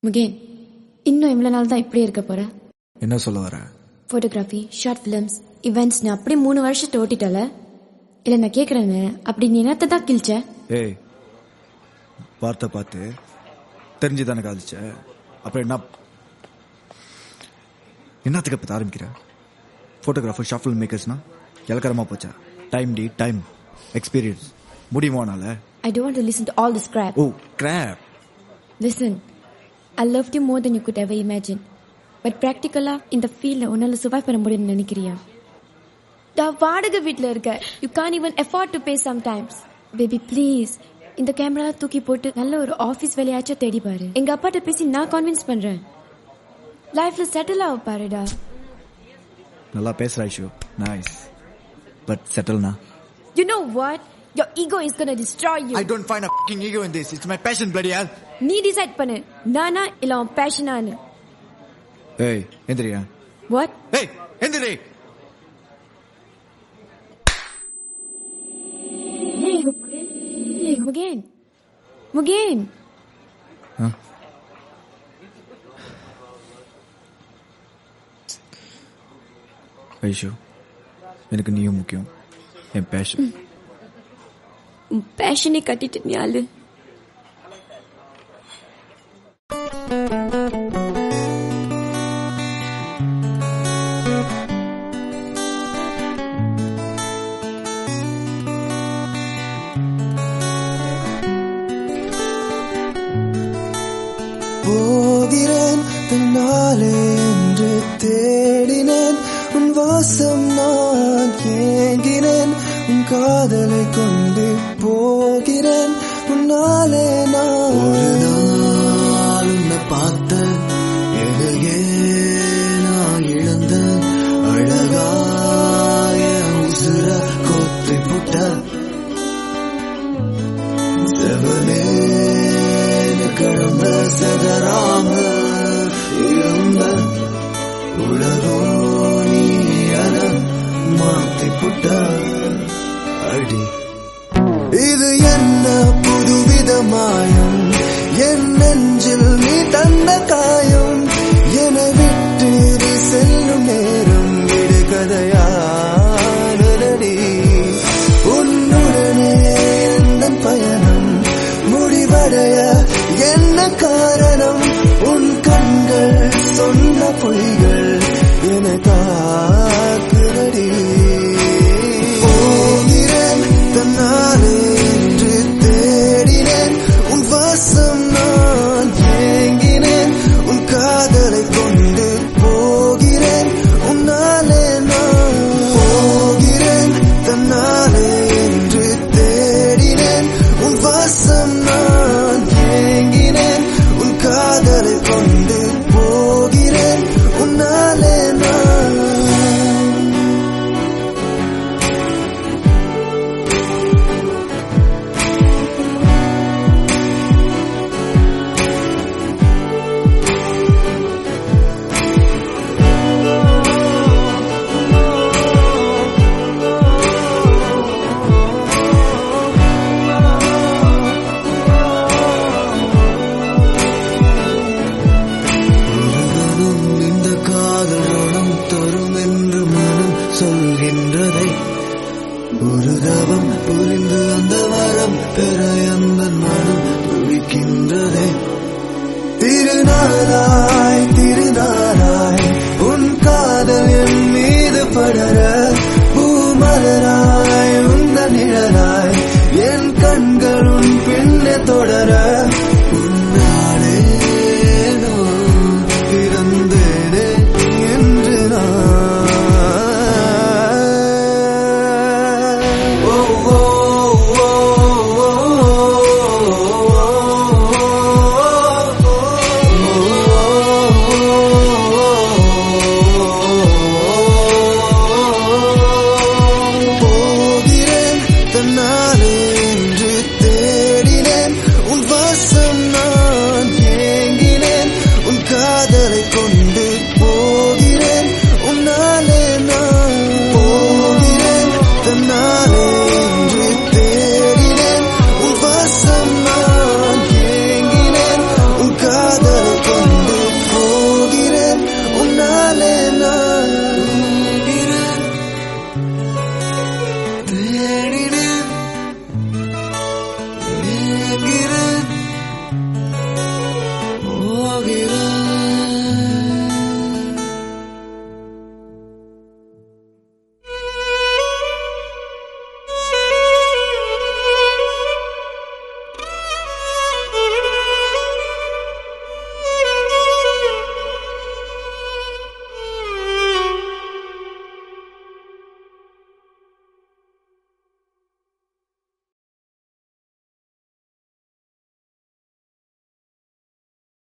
முகேன் இன்னும் எவ்வளோ நாள் தான் இப்படியே இருக்க போற என்ன சொல்ல வர ஃபோட்டோகிராஃபி ஷார்ட் ஃபிலிம்ஸ் இவெண்ட்ஸ்னு அப்படி மூணு வருஷத்தை ஓட்டிட்டல இல்லை நான் கேட்குறேன்னு அப்படி நீ என்னத்தை தான் கிழிச்ச ஏய் வார்த்தை பார்த்து தெரிஞ்சு தானே காதிச்ச அப்புறம் என்ன என்னத்துக்கு இப்போ ஆரம்பிக்கிற ஃபோட்டோகிராஃபர் ஷார்ட் ஃபில்ம் மேக்கர்ஸ்னா இலக்கரமா போச்சா டைம் டி டைம் எக்ஸ்பீரியன்ஸ் முடியுமானால I don't listen to all this crap oh crap listen I love you more than you could ever imagine but ப்ராக்டிக்கலாக இந்த ஃபீல்டில் உன்னால் சர்வைவ் பண்ண முடியும்னு நினைக்கிறியா நான் வாடகை வீட்டில் இருக்க you can even afford to pay sometimes baby please இந்த கேமரா தூக்கி போட்டு நல்ல ஒரு ஆஃபீஸ் வேலையாச்சும் தேடி பாரு எங்க அப்பாட்ட பேசி நான் கன்வின்ஸ் பண்றேன் லைஃப்ல செட்டில் ஆக பாருடா நல்லா பேசுற ஐஷு நைஸ் பட் செட்டில்னா you know what your ego is gonna destroy you I don't find a fucking ego in this it's my passion bloody hell நீ டிசைட் பண்ணு நானா இல்ல உன் பேஷனானு ஏய் எந்திரியா வாட் ஏய் எந்திரி முகேன் முகேன் ஐஷு எனக்கு நீயும் முக்கியம் என் பேஷன் உன் பேஷனை கட்டிட்டு நீ ஆளு போகிறேன் தன்னாலே என்று தேடினேன் உன் வாசம் நான் ஏங்கினேன் உன் காதலை கொண்டு போகிறேன் உன்னாலே நான் ஒரு நாள் உன்னை பார்த்த எதையே நான் இழந்த அழகாய உசுர கொத்தி புட்ட செவனேனு கடந்த சதராம இருந்த உலகம் நீ அத மாத்தி புட்ட அடி இது என்ன புதுவித மாயம் என் நெஞ்சில் நீ தந்த காயம் என விட்டு நீ செல்லும் நேரம் விடு கதையானடி உன்னுடனே எந்த பயணம் முடிவடைய என்ன காரணம் உன் கண்கள் சொன்ன பொய்கள் என காக்குதடி போகிறேன் தன்னாலே என்று தேடினேன் உன் வாசம் நான் ஏங்கினேன் உன் காதலை கொண்டு போகிறேன் உன்னாலே நான் போகிறேன் தன்னாலே என்று தேடினேன் உன் வாசம் நான் ஏங்கினேன் உன் காதலை கொண்டு போகிறேன் உன்னாலே நான் ஒருவனும் இந்த காதல் ரணம் தரும் என்று மனம் சொல்கின்றதை ஒரு தவம் புரிந்து அந்த வரம் பெற அந்த மனம் துடிக்கின்றதே திருநாளாய் திருநாளாய் உன் காதல் என் மீது படர பூமலராய் உந்த நிழலாய் என் கண்கள் உன் பின்னே தொடர உன்னாலே நான் பிறந்தேனே என்று நான் ஓ ஓ ஓ ஓ இரு